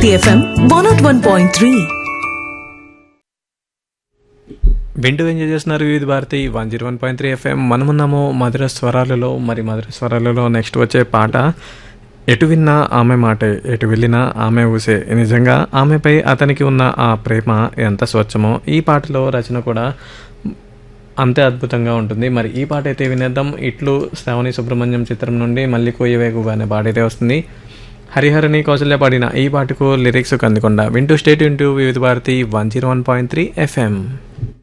Bharati FM one nought one point three వింటూ enjoy చేస్తున్నారు Vividh Bharati one zero one point three FM మనమున్నాము మధుర స్వరాలలో మరి మధుర స్వరాలలో నెక్స్ట్ వచ్చే పాట ఎటు విన్నా ఆమె మాటే ఎటు వెళ్ళినా ఆమె ఊసే నిజంగా ఆమెపై అతనికి ఉన్న ఆ ప్రేమ ఎంత స్వచ్ఛమో ఈ పాటలో రచన కూడా అంతే అద్భుతంగా ఉంటుంది మరి ఈ పాట అయితే వినేద్దాం ఇట్లు శ్రావణి సుబ్రహ్మణ్యం చిత్రం నుండి మళ్ళీ కోయవేగుగా అనే పాట అయితే వస్తుంది హరిహరని కౌశల్య పాడిన ఈ పాటకు లిరిక్స్ కందికొండ వింటూ స్టేట్ వింటూ Vividh Bharati one zero one point three FM